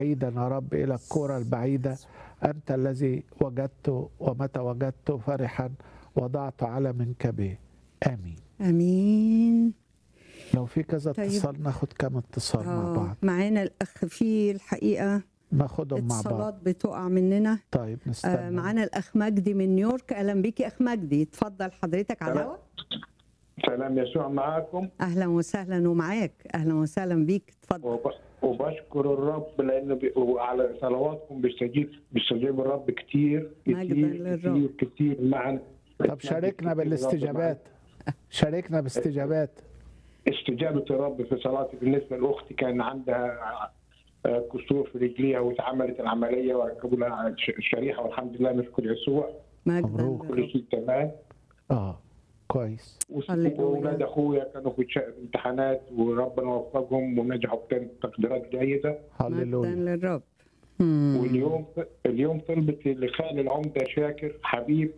بعيدا يا رب إلى الكرة البعيدة أنت الذي وجدت ومتى وجدت فرحا وضعت على منكبه آمين امين لو في كذا طيب. اتصال ناخد كام اتصال مع آه، بعض معانا الاخ في الحقيقه ناخدهم مع بعض اتصالات بتقع مننا طيب آه، نستنى معانا الاخ مجدي من نيويورك اهلا بيك يا اخ مجدي اتفضل حضرتك على سلام. الهواء سلام يسوع معاكم اهلا وسهلا ومعاك اهلا وسهلا بيك اتفضل وب- وبشكر الرب لانه بي... وعلى صلواتكم بيستجيب بيستجيب الرب كتير مجداً كتير للرب. كتير كتير معنا طب شاركنا بالاستجابات شاركنا باستجابات استجابة الرب في صلاتي بالنسبة لأختي كان عندها آه، كسور في رجليها واتعملت العملية وركبوا لها ش- شريحة والحمد لله نشكر يسوع مجدا مبروك. كل للرب. شيء تمام اه كويس هللويا. واولاد اخويا كانوا في شا- امتحانات وربنا وفقهم ونجحوا بكانت تقديرات جيده مجدا هللويا للرب مم. واليوم اليوم طلبت لخال العمده شاكر حبيب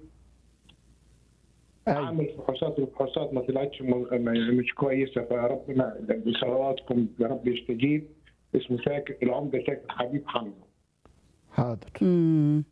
أيوة. عامل فحوصات والفحوصات ما طلعتش م- م- مش كويسه فربنا بصلواتكم يا رب يستجيب اسمه شاكر العمده شاكر حبيب حمزه حاضر مم.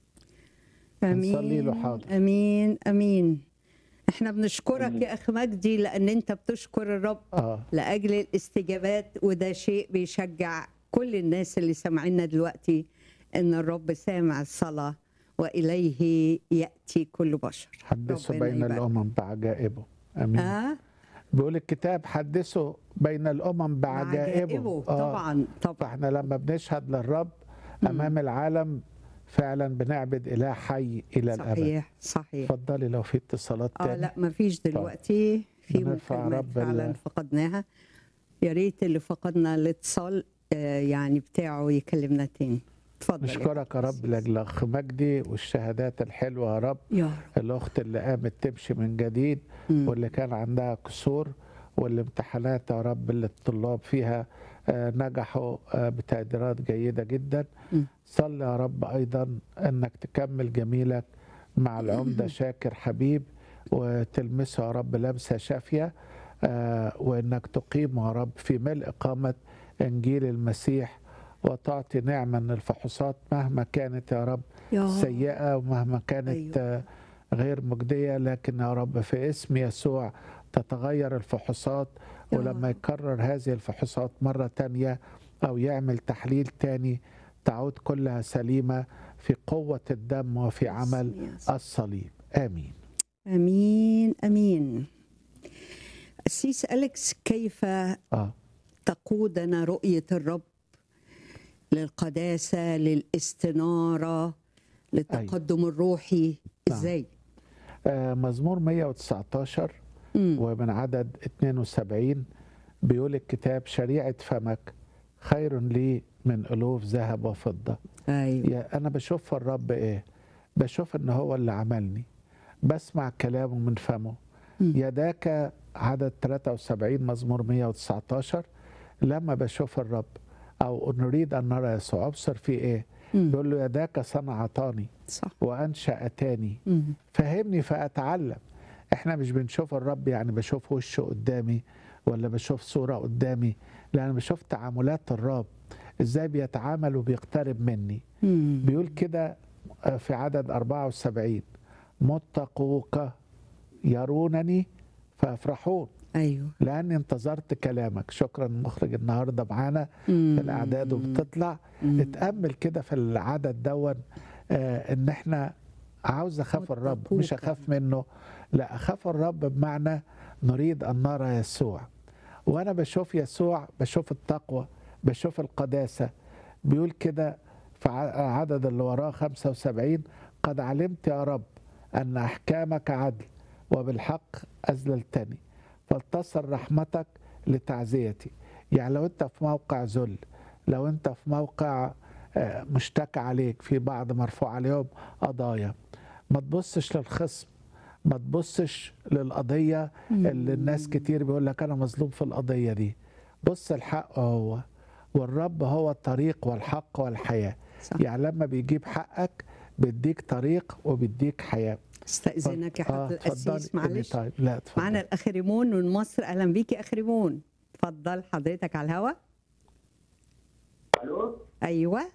هنصلي له امين حاضر. امين امين احنا بنشكرك يا اخ مجدي لان انت بتشكر الرب اه لاجل الاستجابات وده شيء بيشجع كل الناس اللي سامعينا دلوقتي ان الرب سامع الصلاه واليه ياتي كل بشر حدثوا ربنا بين يبارك. الامم بعجائبه امين اه بيقول الكتاب حدثوا بين الامم بعجائبه عجائبه آه. طبعا طبعا فاحنا لما بنشهد للرب امام العالم فعلا بنعبد اله حي الى الابد صحيح صحيح اتفضلي لو في اتصالات اه تاني لا ما فيش دلوقتي في بنرفع مكالمات رب فعلا ال- فقدناها يا ريت اللي فقدنا الاتصال آه، يعني بتاعه يكلمنا تاني اتفضل يا نشكرك يا رب لاجل اخ مجدي والشهادات الحلوه يا رب يا رب الاخت اللي قامت تمشي من جديد مم. واللي كان عندها كسور والامتحانات يا رب اللي الطلاب فيها آه، نجحوا آه، بتقديرات جيده جدا مم. صلي يا رب ايضا انك تكمل جميلك مع العمده شاكر حبيب وتلمسه يا رب لمسه شافيه آه، وانك تقيم يا رب في ملء قامه انجيل المسيح وتعطي نعمه ان الفحوصات مهما كانت يا رب يا سيئة ومهما كانت أيوة. أيوة. غير مجدية لكن يا رب في اسم يسوع تتغير الفحوصات يا ولما رب. يكرر هذه الفحوصات مرة تانية أو يعمل تحليل تاني تعود كلها سليمة في قوة الدم وفي عمل باسم يسوع. الصليب آمين امين امين السيس اليكس كيف آه. تقودنا رؤيه الرب للقداسه للاستناره للتقدم الروحي نعم. ازاي آه مزمور 119 مم. ومن عدد 72 بيقول الكتاب شريعة فمك خير لي من ألوف ذهب وفضة ايوه يا انا بشوف في الرب ايه بشوف ان هو اللي عملني بسمع كلامه من فمه مم. يداك عدد 73 مزمور 119 لما بشوف الرب او نريد ان نرى يسوع ابصر في ايه مم. بيقول له يداك صنعتاني صح وانشاتاني مم. فهمني فاتعلم احنا مش بنشوف الرب يعني بشوف وشه قدامي ولا بشوف صوره قدامي لا انا بشوف تعاملات الرب ازاي بيتعامل وبيقترب مني مم. بيقول كده في عدد 74 متقوك يرونني فيفرحون ايوه لاني انتظرت كلامك شكرا مخرج النهارده معانا في الاعداد وبتطلع مم. اتامل كده في العدد دون آه ان احنا عاوز اخاف الرب مش متقوك. اخاف منه لا اخاف الرب بمعنى نريد ان نرى يسوع وانا بشوف يسوع بشوف التقوى بشوف القداسه بيقول كده في ع- عدد اللي وراه 75 قد علمت يا رب ان احكامك عدل وبالحق اذللتني فلتصل رحمتك لتعزيتي يعني لو انت في موقع ذل لو انت في موقع آه، مشتكى عليك في بعض مرفوع عليهم قضايا ما تبصش للخصم ما تبصش للقضية اللي الناس كتير بيقول لك أنا مظلوم في القضية دي بص الحق هو والرب هو الطريق والحق والحياة صح يعني لما بيجيب حقك بيديك طريق وبيديك حياة استاذنك يا آه، حضره القسيس اتفضلي. معلش طيب لا اتفضل معانا الاخ ريمون من مصر اهلا بيك يا اخ ريمون اتفضل حضرتك على الهوا الو ايوه